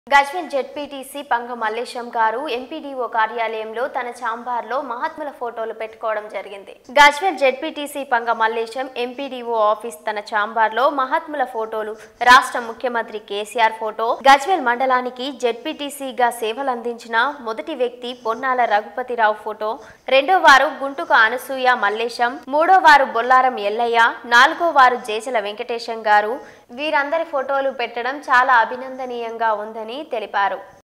Gajwel ZPTC Panga Mallesham గారు MPDO కార్యాలయంలో తన చాంబార్లో మహాత్ముల ఫోటోలు పెట్టుకోవడం జరిగింది Gajwel ZPTC Panga Mallesham MPDO office తన చాంబార్లో మహాత్ముల ఫోటోలు రాష్ట్ర ముఖ్యమంత్రి కేసీఆర్ ఫోటో గజ్వేల్ మండలానికి జెడ్పీటీసీగా సేవలు అందించిన మొదటి వ్యక్తి పొన్నాల రఘుపతిరావు ఫోటో రెండో వారు గుంటుక అనసూయ మల్లేశం మూడో వారు బొల్లారం ఎల్లయ్య నాలుగో వారు జేజల వెంకటేశం గారు వీరందరి ఫోటోలు పెట్టడం చాలా అభినందనీయంగా ఉందని తెలిపారు